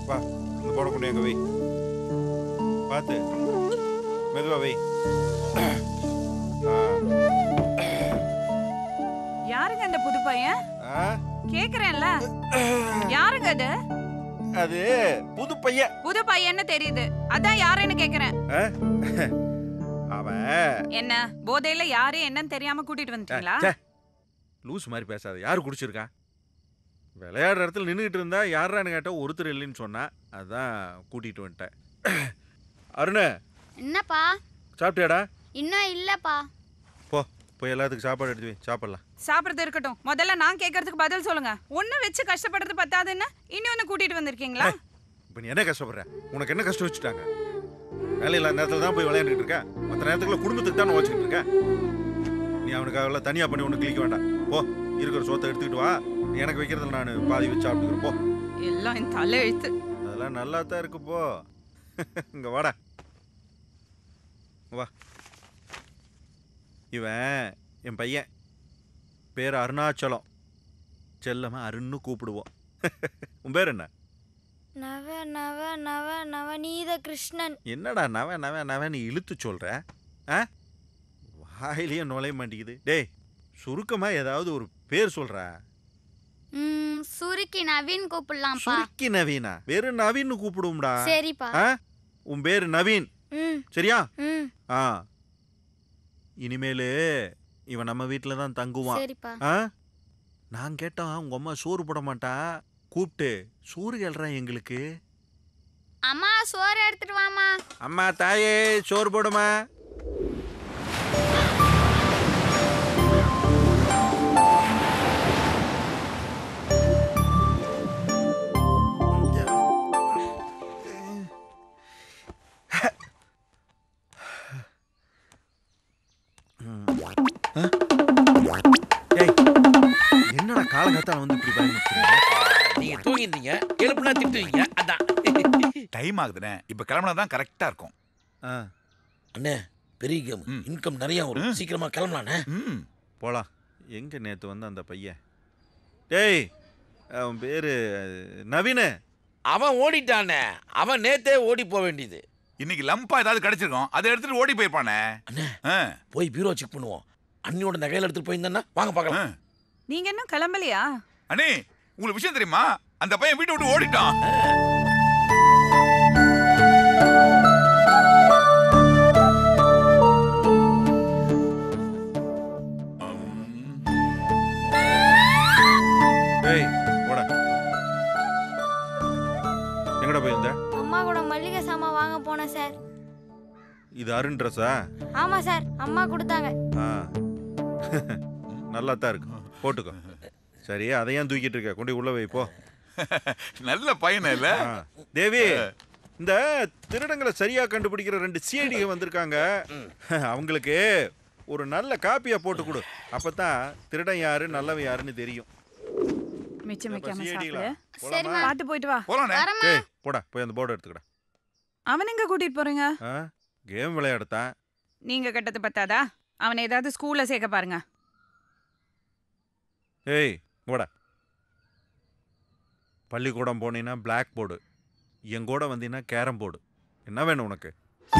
வா இந்த போட கொண்டு எங்க வை பார்த்து மெதுவா வை யாருங்க அந்த புது பையன் ஆ, கேக்குறேன்ல யாருங்க அது அது புது பையன் புது பையன்னு தெரியுது அதான் யாருன்னு கேக்குறேன் அவன் என்ன போதையில யாரு என்னன்னு தெரியாம கூட்டிட்டு வந்துட்டீங்களா ச்சே, லூஸ் மாதிரி பேசாத யாரு குடிச்சிருக்கா விளையாடுற இடத்துல நின்றுக்கிட்டு இருந்தா யாரான்னு கேட்டா ஒருத்தர் இல்லைன்னு சொன்னா அதான் கூட்டிட்டு வந்துட்டேன் அருண் என்னப்பா சாப்பிட்டியாடா இன்னும் இல்லப்பா போ போய் எல்லாத்துக்கும் சாப்பாடு எடுத்து வை சாப்பிடலாம் சாப்பிடுறது இருக்கட்டும் முதல்ல நான் கேக்குறதுக்கு பதில் சொல்லுங்க ஒண்ணு வச்சு கஷ்டப்படுறது பத்தாதுன்னு இன்னொன்னு கூட்டிட்டு வந்திருக்கீங்களா இப்போ நீ என்ன கஷ்டப்படுற உனக்கு என்ன கஷ்டம் வச்சுட்டாங்க வேலையில்லாத நேரத்தில் தான் போய் விளையாண்டுட்டு இருக்க மற்ற நேரத்துக்குள்ள குடும்பத்துக்கு தான் வச்சுக்கிட்டு இருக்க நீ அவனுக்காக தனியாக பண்ணி ஒன்று கிளிக்க வேண்டாம் போ இருக்கிற சோத்தை எடுத்துக்கிட்டு வா நீ எனக்கு வைக்கிறதுல நான் பாதி வச்சு சாப்பிட்டுக்கிறேன் போ எல்லாம் என் தலை எழுத்து அதெல்லாம் நல்லா தான் இருக்கு போ இங்க வாடா வா இவன் என் பையன் பேர் அருணாச்சலம் செல்லமா அருண்னு கூப்பிடுவோம் உன் பேர் என்ன நவ நவ நவ நவநீத கிருஷ்ணன் என்னடா நவன் நவன் நவன் நீ இழுத்து சொல்ற ஆ வாயிலேயே நுழைய மாட்டேங்குது டேய் சுருக்கமா ஏதாவது ஒரு பேர் சொல்ற ம் சுருக்கி நவீன் கூப்பிடலாம்ப்பா சுருக்கி நவீனா வெறும் நவீன்னு கூப்பிடுவோம்டா சரிப்பா ஆ உன் பேர் நவீன் ம் சரியா ம் ஆ இனிமேலு இவன் நம்ம வீட்டில் தான் தங்குவான் சரிப்பா ஆ நான் கேட்டோம் உங்க அம்மா சோறு போட மாட்டா கூப்பிட்டு சோறு கேள்றான் எங்களுக்கு அம்மா சோறு எடுத்துட்டு வாமா அம்மா தாயே சோறு போடுமா ஏய், என்னடா காலகத்தால வந்து இப்படி பயமுறுத்துறீங்க நீங்க தூங்கிருந்தீங்க எழுப்புனா திட்டுவீங்க அதான் டைம் ஆகுதுண்ணே இப்ப கிளம்புனா தான் கரெக்டா இருக்கும் ஆ அண்ணே பெரிய கேம் ம். இன்கம் நிறைய வரும் ம். சீக்கிரமா கிளம்பலாண்ணே ம் போலாம் எங்க நேத்து வந்து அந்த பையன் டேய் அவன் பேரு நவீன அவன் ஓடிட்டானே அவன் நேத்தே ஓடி போக வேண்டியது இன்னைக்கு லம்பா ஏதாவது கிடைச்சிருக்கும் அதை எடுத்துட்டு ஓடி போயிருப்பானே அண்ணே ஆ, போய் பீரோ செக் பண்ணுவோம் அண்ணியோட நகையில எடுத்துட்டு போயிருந்தேன்னா வாங்க ஆ. பார்க்கலாம் நீங்க இன்னும் கிளம்பலையா அண்ணே உங்களுக்கு விஷயம் தெரியுமா அந்த பையன் வீட்டை விட்டு ஓடிட்டான் ம், டேய் போடா எங்கடா போயிருந்த அம்மா கூட மல்லிகை சாமான் வாங்க போனேன் சார் இது அருண் ட்ரெஸ்ஸா ஆமா சார் அம்மா கொடுத்தாங்க ஆ நல்லா தான் இருக்கு போட்டுக்கோ சரி அதை ஏன் தூக்கிட்டு இருக்க கொண்டு போய் உள்ள வை போ நல்ல பையன் இல்ல ஆ. தேவி இந்த திருடங்களை சரியா கண்டுபிடிக்கிற ரெண்டு சிஐடிக வந்திருக்காங்க அவங்களுக்கு ஒரு நல்ல காப்பியா போட்டு கொடு அப்பதான் திருடன் யாரு நல்லவன் யாருன்னு தெரியும் மிச்சம் வைக்காம சிஐடிகளா சாப்பிடு போலாமா பார்த்து போயிட்டு வா போலாண்ணே வரமா ஏய் போடா போய் அந்த போர்டு எடுத்துக்கடா அவன் எங்க கூட்டிட்டு போறீங்க ஆ கேம் விளையாடத்தான் நீங்க கட்டது பத்தாதா அவனை ஏதாவது ஸ்கூல்ல சேர்க்க பாருங்க ஏய் போடா பள்ளிக்கூடம் போனீங்கன்னா பிளாக் போர்டு என் கூட வந்தீங்கன்னா கேரம் போர்டு என்ன வேணும் உனக்கு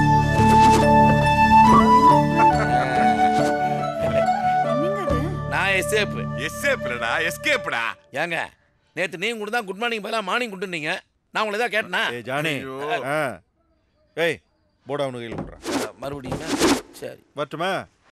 என்னங்க அது நான் எஸ்ஏப் எஸ்ஏப்லடா எஸ்கேப்டா ஏங்க நேத்து நீங்க கூட தான் குட் மார்னிங் பதிலா மார்னிங் கொடுத்துருந்தீங்க நான் உங்களை தான் கேட்டேனா ஏய் ஜானி ஐயோ. ஆ ஏய் போர்டு அவனு கையில் கொடுறான் மறுபடியும் சரி வரட்டுமா